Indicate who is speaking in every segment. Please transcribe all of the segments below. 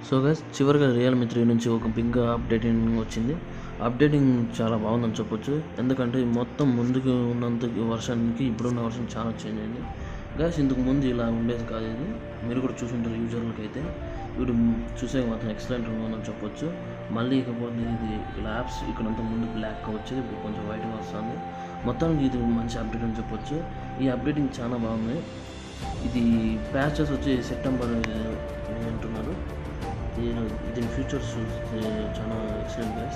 Speaker 1: so guys చివరిగా Realme three నుంచి ఒక బిగ్ అప్డేటింగ్ వచ్చింది అప్డేటింగ్ చాలా బాగుందని చెప్పొచ్చు ఎందుకంటే మొత్తం ముందుకు ఉన్నంత వర్షన్కి ఇప్పుడున్న వర్షన్ చాలా చేంజ్ అయింది గైస్ ఇంతకు ముందు ఇలా ఉండేది కాదు ఇది మీరు కూడా చూసుంటారు యూజర్లకి అయితే ఇప్పుడు చూసే మాత్రం ఎక్సలెంట్ ఉందని చెప్పొచ్చు మళ్ళీ ఇకపోతే ఇది ఇలా యాప్స్ ఇక్కడంతా ముందు బ్లాక్గా వచ్చేది ఇప్పుడు కొంచెం వైట్గా వస్తుంది మొత్తానికి ఇది మంచి అప్డేట్ అని చెప్పొచ్చు ఈ అప్డేటింగ్ చాలా బాగుంది ఇది ప్యాచెస్ వచ్చి సెప్టెంబర్ అంటున్నారు దీని దీని ఫీచర్స్ చూస్తే చాలా ఎక్సలెంట్ గైస్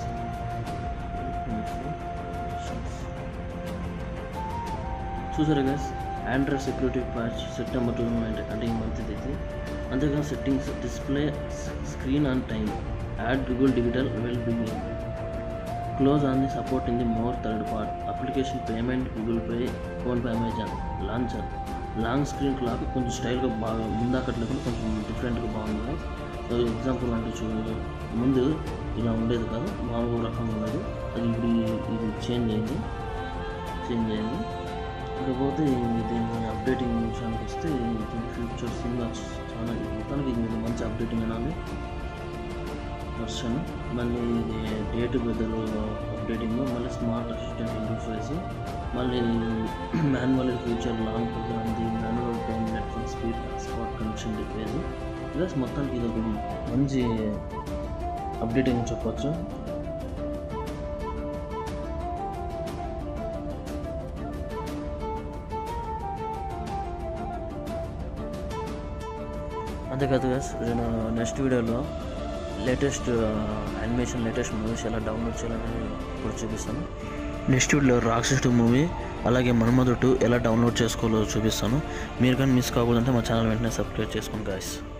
Speaker 1: చూసారా guys Android security patch September two thousand అంటే ఈ మంత్ ఇది అంతేగా settings display screen and time add Google digital wellbeing close on the support in the more third part application payment Google Pay PhonePe Amazon launcher long screen clock కొంచెం స్టైల్గా బాగా ముందాకట్లో కూడా కొంచెం డిఫరెంట్గా బాగుంది సో ఎగ్జాంపుల్ అంటే చూడండి ముందు ఇలా ఉండేది కాదు మామూలు రకంగా ఉండేది అది ఇప్పుడు ఈ- ఇది చేంజ్ అయింది చేంజ్ అయింది ఇకపోతే దీని అప్డేటింగ్ విషయానికి వస్తే దీని ఫీచర్స్ ఇంకా చాలా మొత్తానికి ఇది మంచి అప్డేటింగ్ అనాలి వర్షన్ మళ్ళీ ఇది డేట్ బెదరు అప్డేటింగ్ మళ్ళీ స్మార్ట్ అసిస్టెంట్ ఇంటర్ఫేస్ మళ్ళీ manual future long program the manual time network speed spot connection repair plus మొత్తానికి ఇది ఒక మంచి అప్డేటింగ్ చెప్పొచ్చు అంతేకాదు guys, నేను నెక్స్ట్ వీడియోలో లేటెస్ట్ యానిమేషన్ లేటెస్ట్ మూవీస్ ఎలా డౌన్లోడ్ చేయాలని ఇప్పుడు చూపిస్తాను నెక్స్ట్ వీడియోలో రాక్షసుడు మూవీ అలాగే మన్మధుడు ఎలా డౌన్లోడ్ చేసుకోవాలో చూపిస్తాను మీరు కానీ మిస్ కాకూడదంటే మా ఛానల్ వెంటనే సబ్స్క్రైబ్ చేసుకోండి గాయస్